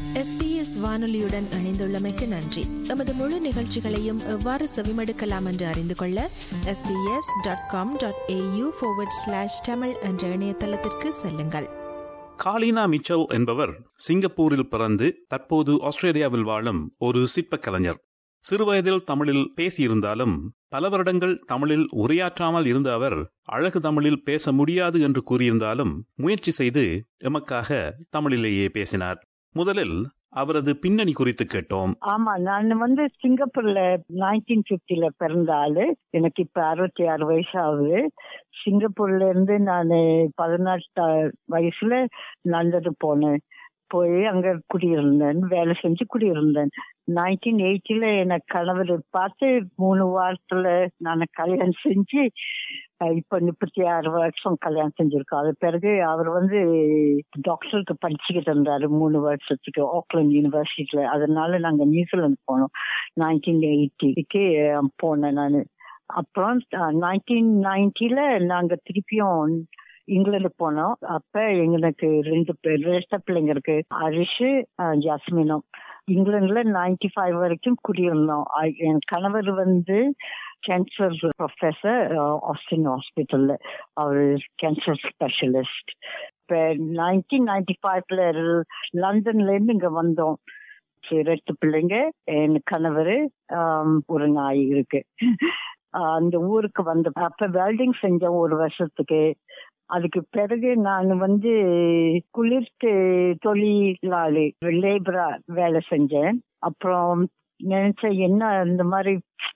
SBS வானொலியுடன் இணைந்துள்ளமைக்கு நன்றி எமது முழு நிகழ்ச்சிகளையும் எவ்வாறு செவிமடுக்கலாம் என்று அறிந்து கொள்ள SBS dot com dot AU slash Tamil என்ற இணையதளத்திற்கு செல்லுங்கள் காலினா மிச்சல் என்பவர் சிங்கப்பூரில் பிறந்து தற்போது ஆஸ்திரேலியாவில் வாழும் ஒரு சிற்பக் கலைஞர் சிறுவயதில் தமிழில் பேசியிருந்தாலும் பல வருடங்கள் தமிழில் உரையாற்றாமல் இருந்த அவர் அழகு தமிழில் பேச முடியாது என்று கூறியிருந்தாலும் முயற்சி செய்து எமக்காக தமிழிலேயே பேசினார் முதலில் அவரது பின்னணி குறித்து கேட்டோம் ஆமா நான் வந்து சிங்கப்பூர்ல நைன்டீன் பிப்டில பிறந்த ஆளு எனக்கு இப்ப அறுபத்தி ஆறு வயசு ஆகுது சிங்கப்பூர்ல இருந்து நான் பதினெட்டு வயசுல நல்லது போனேன் போய் அங்க குடியிருந்தேன் வேலை செஞ்சு குடியிருந்தேன் நைன்டீன் எயிட்டில எனக்கு கணவர் பார்த்து மூணு வாரத்துல நான் கல்யாணம் செஞ்சு இப்ப முப்பத்தி ஆறு வருஷம் கல்யாணம் செஞ்சிருக்கோம் அது பிறகு அவர் வந்து டாக்டருக்கு படிச்சுக்கிட்டு இருந்தாரு மூணு வருஷத்துக்கு ஆக்லாந்து யூனிவர்சிட்டியில அதனால நாங்க நியூசிலாந்து போனோம் நைன்டீன் எயிட்டிக்கு போனேன் நான் அப்புறம் நைன்டீன் நைன்டில நாங்க திருப்பியும் இங்கிலாந்து போனோம் அப்ப எங்களுக்கு ரெண்டு பேர் ரெட்ட பிள்ளைங்க இருக்கு ஹரிஷு ஜாஸ்மினும் இங்கிலாந்துல நைன்டி ஃபைவ் வரைக்கும் குடியிருந்தோம் என் கணவர் வந்து கேன்சர் ப்ரொஃபஸர் ஆஸ்டின் ஹாஸ்பிட்டல்ல அவர் கேன்சர் ஸ்பெஷலிஸ்ட் இப்ப நைன்டீன் நைன்டி ஃபைவ்ல லண்டன்ல இருந்து இங்க வந்தோம் ரெண்டு பிள்ளைங்க என் கணவர் ஒரு நாய் இருக்கு அந்த ஊருக்கு வந்த அப்ப வெல்டிங் செஞ்சோம் ஒரு வருஷத்துக்கு அதுக்கு பிறகு நான் வந்து குளிர்த்து தொழிலாளி லேபரா வேலை செஞ்சேன் அப்புறம் நினைச்சேன் என்ன இந்த மாதிரி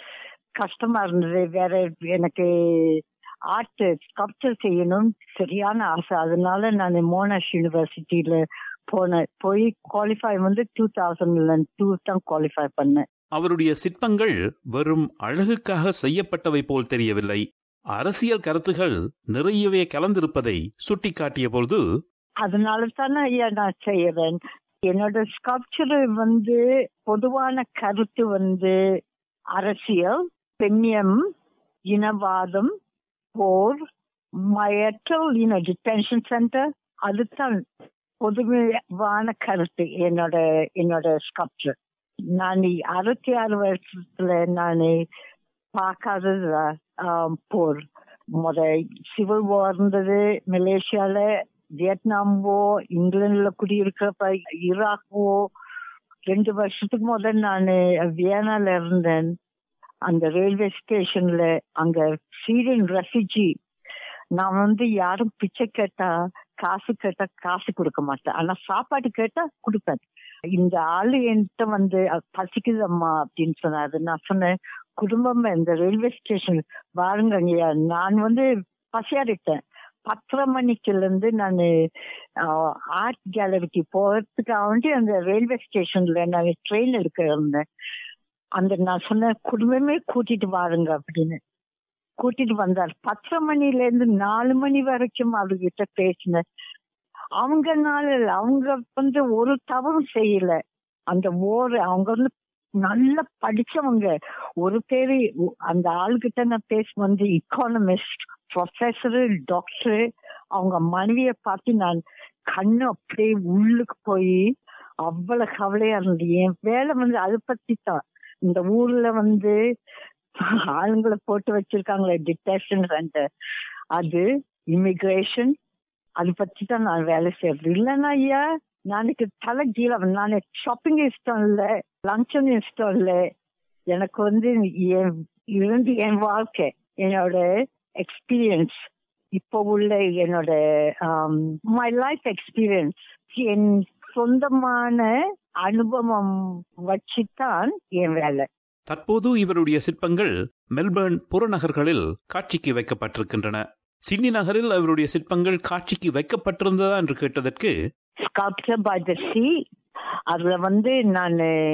கஷ்டமா இருந்தது வேற எனக்கு ஆர்ட் ஸ்கல்ப்சர் செய்யணும் சரியான ஆசை அதனால நான் மோனாஷ் யூனிவர்சிட்டியில போனேன் போய் குவாலிஃபை வந்து டூ தௌசண்ட் டூ தான் குவாலிஃபை பண்ணேன் அவருடைய சிற்பங்கள் வெறும் அழகுக்காக செய்யப்பட்டவை போல் தெரியவில்லை அரசியல் கருத்துகள் நிறையவே கலந்திருப்பதை சுட்டிக்காட்டிய பொழுது அதனால தானே ஐயா நான் செய்யறேன் என்னோட ஸ்கல்ப்சர் வந்து பொதுவான கருத்து வந்து அரசியல் பெண்ணியம் இனவாதம் போர் மயற்றல் இன டிடென்ஷன் சென்டர் அதுதான் பொதுவான கருத்து என்னோட என்னோட ஸ்கல்ப்சர் நான் அறுபத்தி ஆறு வருஷத்துல நான் பார்க்காதது போர் முத சிவில் வார் இருந்தது மலேசியால வியட்நாம் வோ இங்கிலாந்துல குடியிருக்கிறப்ப ஈராக் வோ ரெண்டு வருஷத்துக்கு முதல் நான் வியனால இருந்தேன் அந்த ரயில்வே ஸ்டேஷன்ல அங்க சீரியன் ரெஃப்யூஜி நான் வந்து யாரும் பிச்சை கேட்டா காசு கேட்டா காசு கொடுக்க மாட்டேன் ஆனா சாப்பாடு கேட்டா கொடுப்பேன் இந்த ஆளு என்கிட்ட வந்து பசிக்குது அம்மா அப்படின்னு சொன்னாரு நான் சொன்னேன் குடும்பம் இந்த ரயில்வே ஸ்டேஷன் வாருங்க ஐயா நான் வந்து பசியாடிட்டேன் பத்தரை மணிக்குல இருந்து நான் ஆர்ட் கேலரிக்கு போறதுக்காக வேண்டி அந்த ரயில்வே ஸ்டேஷன்ல நான் ட்ரெயின் எடுக்க இருந்தேன் அந்த நான் சொன்ன குடும்பமே கூட்டிட்டு வாருங்க அப்படின்னு கூட்டிட்டு வந்தார் பத்தரை மணில இருந்து நாலு மணி வரைக்கும் அவர்கிட்ட பேசினேன் அவங்கனால அவங்க வந்து ஒரு தவறும் செய்யல அந்த ஓர் அவங்க வந்து நல்லா படிச்சவங்க ஒரு பேரு அந்த ஆளுகிட்ட நான் பேச வந்து இக்கானமிஸ்ட் ப்ரொஃபஸரு டாக்டரு அவங்க மனைவிய பார்த்து நான் கண்ணு அப்படியே உள்ளுக்கு போய் அவ்வளவு கவலையா இருந்தது என் வேலை வந்து அதை பத்தி தான் இந்த ஊர்ல வந்து ஆளுங்களை போட்டு வச்சிருக்காங்களே டிடெக்ஷன் சென்டர் அது இமிகிரேஷன் அது பத்தி தான் நான் வேலை செய்யறது இல்லைன்னா ஐயா நாளைக்கு தலை கீழே நான் ஷாப்பிங் இஷ்டம் இல்ல லஞ்சம் இஷ்டம் இல்ல எனக்கு வந்து என் இருந்து என் வாழ்க்கை என்னோட எக்ஸ்பீரியன்ஸ் இப்போ உள்ள என்னோட மை லைஃப் எக்ஸ்பீரியன்ஸ் என் சொந்தமான அனுபவம் வச்சுதான் என் வேலை தற்போது இவருடைய சிற்பங்கள் மெல்பர்ன் புறநகர்களில் காட்சிக்கு வைக்கப்பட்டிருக்கின்றன சிட்னி நகரில் அவருடைய சிற்பங்கள் காட்சிக்கு வைக்கப்பட்டிருந்ததா என்று கேட்டதற்கு ஸ்கல்ப்சர் பை த சி அதுல வந்து நான்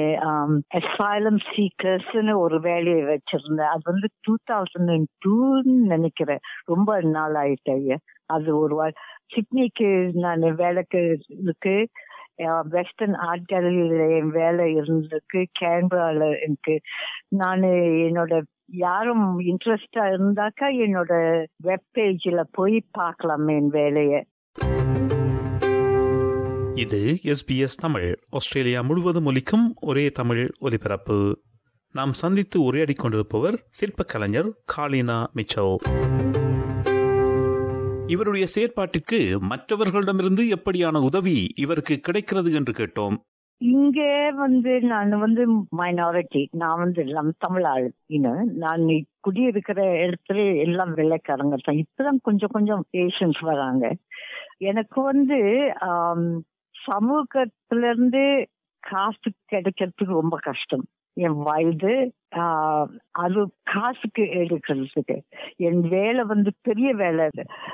அசைலம் சீக்கர்ஸ்னு ஒரு வேலையை வச்சிருந்தேன் அது வந்து டூ தௌசண்ட் அண்ட் டூன்னு நினைக்கிறேன் ரொம்ப நாள் ஆயிட்டேன் அது ஒரு சிட்னிக்கு நான் வேலைக்கு இருக்கு வெஸ்டர்ன் ஆர்ட் கேலரியில என் வேலை இருந்திருக்கு கேன்பரால இருக்கு நான் என்னோட யாரும் இன்ட்ரெஸ்டா இருந்தாக்கா என்னோட வெப் பேஜ்ல போய் பார்க்கலாம் என் வேலையை இது எஸ்பிஎஸ் தமிழ் ஆஸ்திரேலியா முழுவதும் ஒலிக்கும் ஒரே தமிழ் ஒலிபரப்பு நாம் சந்தித்து உரையாடிக் கொண்டிருப்பவர் சிற்பக் கலைஞர் காலினா மிச்சல் இவருடைய செயற்பாட்டிற்கு மற்றவர்களிடமிருந்து எப்படியான உதவி இவருக்கு கிடைக்கிறது என்று கேட்டோம் இங்க வந்து நான் வந்து மைனாரிட்டி நான் வந்து எல்லாம் தமிழ் ஆள் இன்னும் நான் குடியிருக்கிற இடத்துல எல்லாம் வெள்ளைக்காரங்க தான் இப்பதான் கொஞ்சம் கொஞ்சம் பேஷன்ஸ் வராங்க எனக்கு வந்து ஆம், சமூகத்துல இருந்து காசு கிடைக்கிறதுக்கு ரொம்ப கஷ்டம் என் வயது ஆஹ், அது காசுக்கு எடுக்கிறதுக்கு என் வேலை வந்து பெரிய வேலை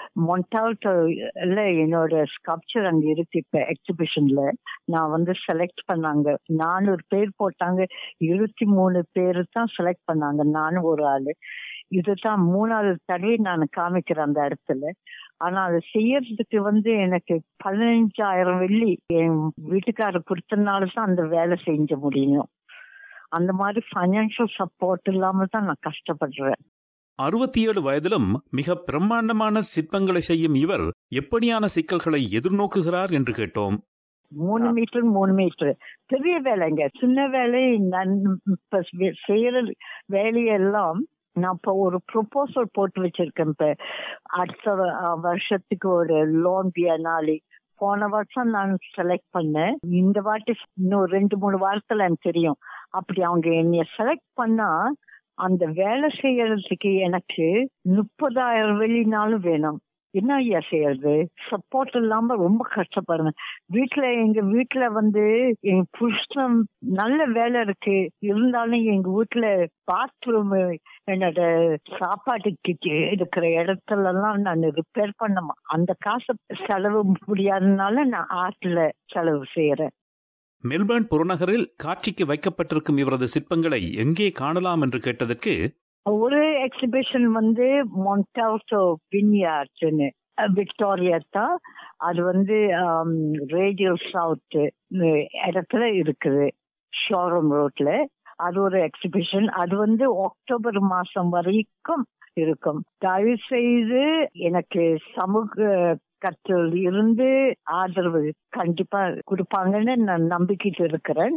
மொண்டால்ல என்னோட ஸ்கல்ப்சர் அங்க இருக்கு இப்ப எக்ஸிபிஷன்ல நான் வந்து செலக்ட் பண்ணாங்க நானூறு பேர் போட்டாங்க இருபத்தி மூணு பேர் தான் செலக்ட் பண்ணாங்க நானும் ஒரு ஆளு இதுதான் மூணாவது தடவை நான் காமிக்கிறேன் அந்த இடத்துல ஆனா அதை செய்யறதுக்கு வந்து எனக்கு பதினஞ்சாயிரம் வெள்ளி என் வீட்டுக்காரர் கொடுத்தனால தான் அந்த வேலை செஞ்ச முடியும் அந்த மாதிரி ஃபைனான்சியல் சப்போர்ட் இல்லாம தான் நான் கஷ்டப்படுறேன் அறுபத்தி ஏழு வயதிலும் மிக பிரம்மாண்டமான சிற்பங்களை செய்யும் இவர் எப்படியான சிக்கல்களை எதிர்நோக்குகிறார் என்று கேட்டோம் மூணு மீட்டர் மூணு மீட்டர் பெரிய வேலைங்க சின்ன வேலை நான் இப்ப வே- செய்யற வேலையெல்லாம் நான் இப்ப ஒரு ப்ரொபோசல் போட்டு வச்சிருக்கேன் இப்ப அடுத்த வ- அஹ் வருஷத்துக்கு ஒரு லோன் பியனாலி போன வருஷம் நான் செலக்ட் பண்ணேன் இந்த வாட்டி இன்னும் ரெண்டு மூணு வாரத்துல எனக்கு தெரியும் அப்படி அவங்க என்னைய செலக்ட் பண்ணா அந்த வேலை செய்யறதுக்கு எனக்கு முப்பதாயிரம் வெள்ளினாலும் வேணும் என்ன ஐயா செய்யறது சப்போர்ட் இல்லாம ரொம்ப கஷ்டப்படுறேன் வீட்டுல எங்க வீட்டுல வந்து எங்க புருஷன் நல்ல வேலை இருக்கு இருந்தாலும் எங்க வீட்டுல பாத்ரூம் என்னோட சாப்பாட்டுக்கு இருக்கிற இடத்துல எல்லாம் நான் ரிப்பேர் பண்ண மா- அந்த காசை செலவு முடியாதனால நான் ஆர்ட்ல செலவு செய்யறேன் மெல்பர்ன் புறநகரில் காட்சிக்கு வைக்கப்பட்டிருக்கும் இவரது சிற்பங்களை எங்கே காணலாம் என்று கேட்டதற்கு ஒரு எக்ஸிபிஷன் வந்து மொண்டால்டோ வின்யார்ட்னு விக்டோரியா தான் அது வந்து ரேடியோ சவுத் இடத்துல இருக்குது ஷோரூம் ரோட்ல அது ஒரு எக்ஸிபிஷன் அது வந்து அக்டோபர் மாசம் வரைக்கும் இருக்கும் தயவு செய்து எனக்கு சமூக கற்றல் இருந்து ஆதரவு கண்டிப்பா கொடுப்பாங்கன்னு நான் நம்பிக்கிட்டு இருக்கிறேன்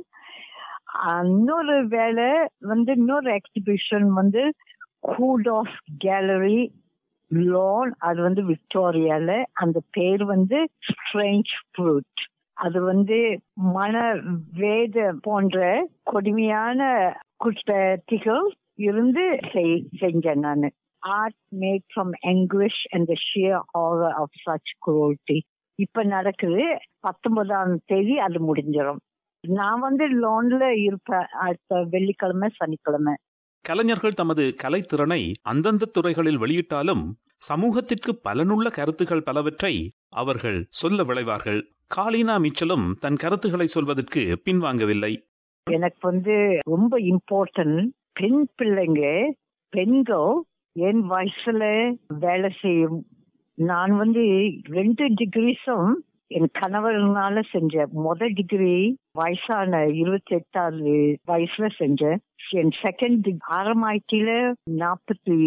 ஆஹ் இன்னொரு வேலை வந்து இன்னொரு எக்ஸிபிஷன் வந்து கூட் ஆஃப் கேலரி லோன் அது வந்து விக்டோரியால அந்த பேர் வந்து ஸ்ட்ரேஞ்ச் ஃப்ரூட் அது வந்து மன வேத போன்ற கொடுமையான குற்றத்திகள் இருந்து செய்- செஞ்சேன் நான் art made from anguish and the sheer horror of such cruelty இப்ப நடக்குது பத்தொன்பதாம் தேதி அது முடிஞ்சிடும் நான் வந்து லோன்ல இருப்பேன் அடுத்த வெள்ளிக்கிழமை சனிக்கிழமை கலைஞர்கள் தமது கலைத்திறனை அந்தந்த துறைகளில் வெளியிட்டாலும் சமூகத்திற்கு பலனுள்ள கருத்துகள் பலவற்றை அவர்கள் சொல்ல விளைவார்கள் காலினா மிச்சலும் தன் கருத்துக்களை சொல்வதற்கு பின்வாங்கவில்லை எனக்கு வந்து ரொம்ப இம்பார்ட்டன்ட் பெண் பிள்ளைங்க பெண்கள் என் வயசுல வேலை செய்யும் நான் வந்து ரெண்டு டிகிரிஸும் என் கணவர்னால செஞ்சேன் முதல் டிகிரி வயசான இருபத்தி எட்டாவது வயசுல செஞ்சேன் என் செகண்ட் ஆரம்ஐடியில நாற்பத்தி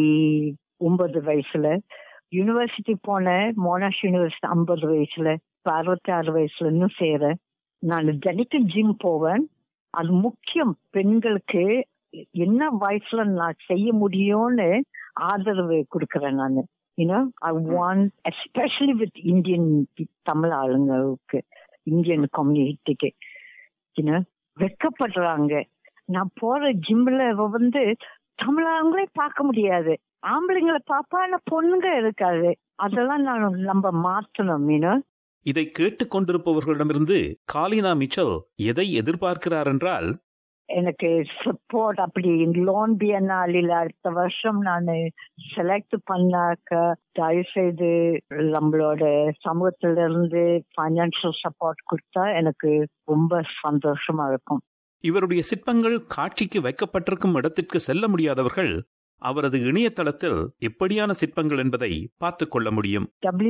ஒன்பது வயசுல யூனிவர்சிட்டி போனேன் மோனாஷ் யூனிவர்சிட்டி ஐம்பது வயசுல இப்ப அறுபத்தி ஆறு வயசுல இன்னும் செய்யறேன் நான் தினைக்கும் ஜிம் போவேன் அது முக்கியம் பெண்களுக்கு என்ன வயசுல நான் செய்ய முடியும்னு ஆதரவு கொடுக்கறேன் நான் you know I want especially with Indian Tamil ஆளுங்களுக்கு இந்தியன் கம்யூனிட்டிக்கு யூனோ வெக்கப்படுறாங்க நான் போற ஜிம்ல வந்து தமிழாங்களே பார்க்க முடியாது ஆம்பளைங்களை பாப்பா ஆனா பொண்ணுங்க இருக்காது அதெல்லாம் நான் நம்ம மாத்தணும் மீனோ இதை கேட்டுக் கொண்டிருப்பவர்களிடமிருந்து காலினா மிச்சல் எதை எதிர்பார்க்கிறார் என்றால் எனக்கு சப்போர்ட் அப்படி லோன் பியனாலில அடுத்த வருஷம் நான் செலக்ட் பண்ணாக்க தயவு செய்து நம்மளோட சமூகத்தில இருந்து பைனான்சியல் சப்போர்ட் கொடுத்தா எனக்கு ரொம்ப சந்தோஷமா இருக்கும் இவருடைய சிற்பங்கள் காட்சிக்கு வைக்கப்பட்டிருக்கும் இடத்திற்கு செல்ல முடியாதவர்கள் அவரது இணையதளத்தில் எப்படியான சிற்பங்கள் என்பதை பார்த்துக் கொள்ள முடியும்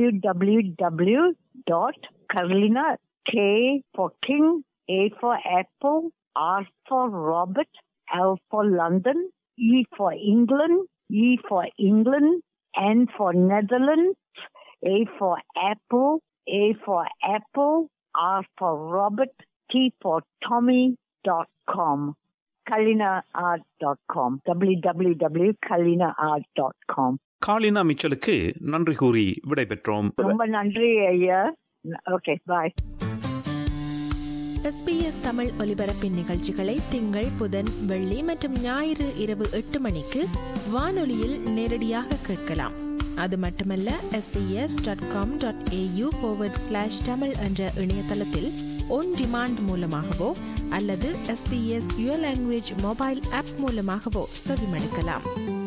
www dot Carolina K for King, A for Apple, R for Robert, L for London, E for England, E for England, N for Netherlands, A for Apple, A for Apple, R for Robert, T for Tommy dot com. kalinaart.com www.kalinaart.com காலினா மிச்சலுக்கு நன்றி கூறி விடைபெற்றோம் ரொம்ப நன்றி ஐயா okay bye SBS Tamil ஒலிபரப்பின் நிகழ்ச்சிகளை திங்கள் புதன் வெள்ளி மற்றும் ஞாயிறு இரவு எட்டு மணிக்கு வானொலியில் நேரடியாக கேட்கலாம் அது மட்டுமல்ல SBS dot com dot AU slash Tamil என்ற இணையதளத்தில் ஒன் டிமாண்ட் மூலமாகவோ அல்லது SBS your language mobile app மூலமாகவோ செவிமடுக்கலாம்